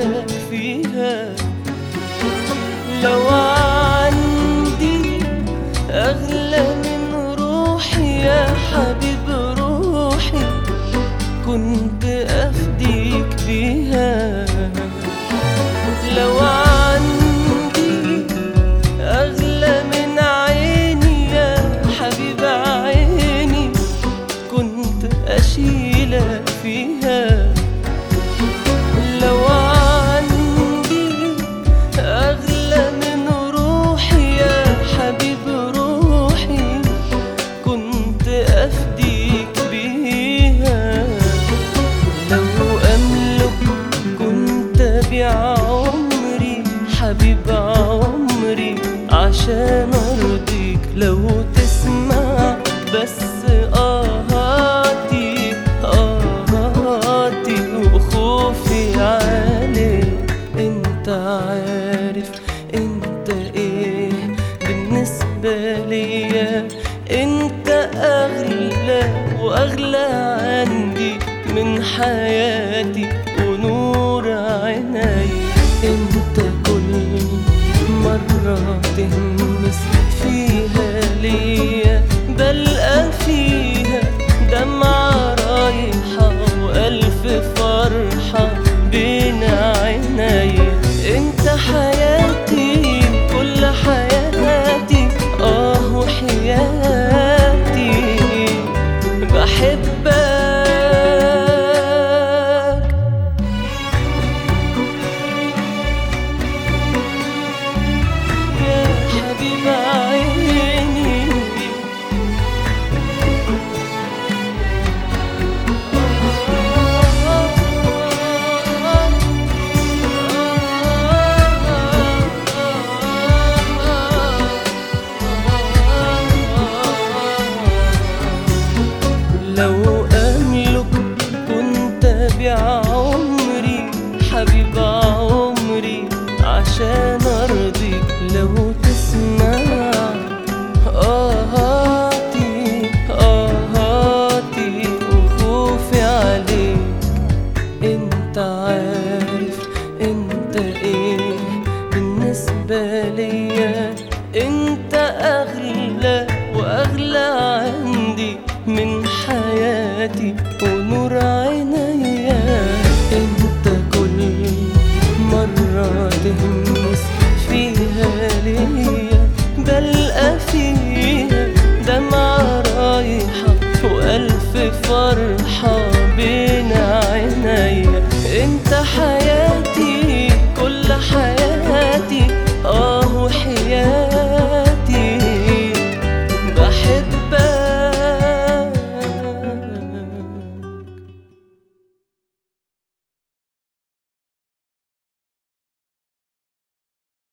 أشيلك فيها لو عندي أغلى من روحي يا حبيب روحي كنت أفديك بيها لو عندي أغلى من عيني يا حبيب عيني كنت أشيلك فيها لو عندي أغلى من روحي يا حبيب روحي كنت أفديك بيها لو أملك كنت أبيع عمري حبيب عمري عشان أرضيك لو تسمع بس آهاتي آهاتي وخوفي عليك انت عارف انت ايه بالنسبة ليا انت اغلى واغلى عندي من حياتي ونور عيني انت كل مرة تهمس فيها ليا بلقى فيها دمعة رايحة وألف فرحة بين عيني انت حياتي كل حياتي اه وحياتي بحبك يا حبيب عيني لو أملك كنت أبيع عمري حبيب عمري عشان أرضيك لو تسمع آهاتي آهاتي وخوفي عليك انت عارف انت ايه بالنسبة ليا انت اغلى واغلى عندي من حياتي